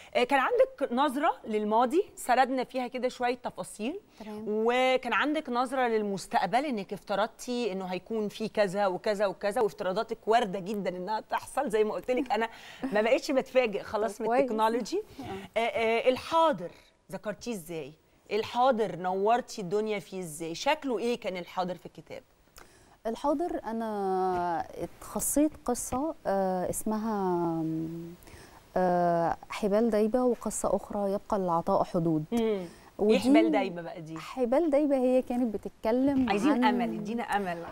آه، كان عندك نظره للماضي سردنا فيها كده شويه تفاصيل تمام. وكان عندك نظره للمستقبل انك افترضتي انه هيكون في كذا وكذا وكذا وافتراضاتك وارده جدا انها تحصل زي ما قلت لك انا ما بقتش بتفاجئ خلاص طب من كويس. التكنولوجي آه، آه، الحاضر ذكرتيه ازاي الحاضر نورتي الدنيا فيه ازاي شكله ايه كان الحاضر في الكتاب الحاضر انا اتخصيت قصه آه، اسمها آه، حبال دايبه وقصه اخرى يبقى للعطاء حدود ايه ودي- حبال دايبه بقى دي حبال دايبه هي كانت بتتكلم عايزين عن امل ادينا امل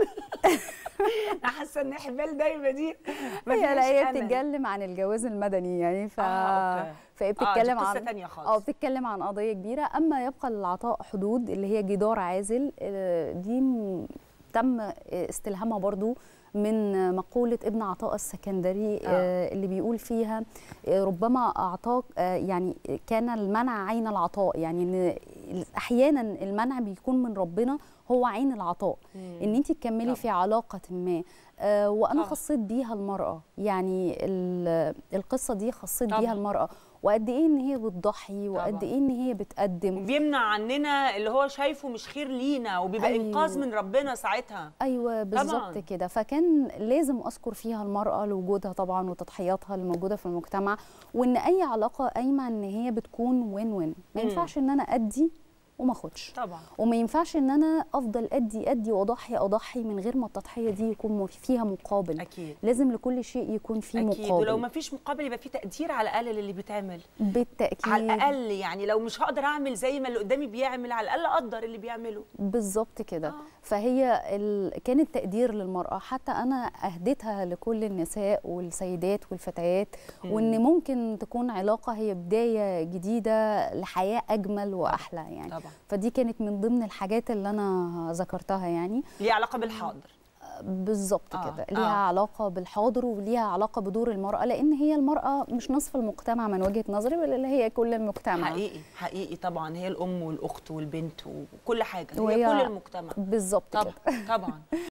انا حاسه ان حبال دايبه دي ما هي لا فيهاش هي أمل. بتتكلم عن الجواز المدني يعني ف آه، أوكي. فهي آه، دي بتتكلم قصة عن تانية خالص. اه بتتكلم عن قضيه كبيره اما يبقى للعطاء حدود اللي هي جدار عازل آه، دي م- تم استلهامها برضو من مقولة ابن عطاء السكندري آه. اللي بيقول فيها آه، ربما أعطاك آه، يعني كان المنع عين العطاء يعني إن أحيانا المنع بيكون من ربنا هو عين العطاء إن أنت تكملي طبعا. في علاقة ما آه، وأنا طبعا. خصيت بيها المرأة يعني ال- القصة دي خصيت طبعا. بيها المرأة وقد إيه إن هي بتضحي طبعا. وقد إيه إن هي بتقدم بيمنع عننا اللي هو شايفه مش خير لينا وبيبقى أيوة. انقاذ من ربنا ساعتها ايوه بالظبط طبعاً. كده فكان لازم اذكر فيها المراه لوجودها طبعا وتضحياتها اللي موجوده في المجتمع وان اي علاقه قايمه ان هي بتكون وين وين ما مم. ينفعش ان انا ادي وما اخدش طبعا وما ينفعش ان انا افضل ادي ادي واضحي اضحي من غير ما التضحيه دي يكون م- فيها مقابل اكيد لازم لكل شيء يكون فيه اكيد مقابل ولو ما فيش مقابل يبقى في تقدير على الاقل للي بيتعمل بالتاكيد على الاقل يعني لو مش هقدر اعمل زي ما اللي قدامي بيعمل على الاقل اقدر اللي بيعمله بالظبط كده آه. آه. فهي ال... كانت تقدير للمرأة حتى أنا أهديتها لكل النساء والسيدات والفتيات وإن ممكن تكون علاقة هي بداية جديدة لحياة أجمل وأحلى يعني طبعا فدي كانت من ضمن الحاجات اللي أنا ذكرتها يعني ليه علاقه بالحاضر بالظبط آه، آه. كده آه. ليها آه. علاقة بالحاضر وليها علاقة بدور المرأة لأن هي المرأة مش نصف المجتمع من وجهة نظري بل هي كل المجتمع حقيقي حقيقي طبعا هي الام والاخت والبنت وكل حاجه هي وهي كل المجتمع بالظبط طبعا كده طبعا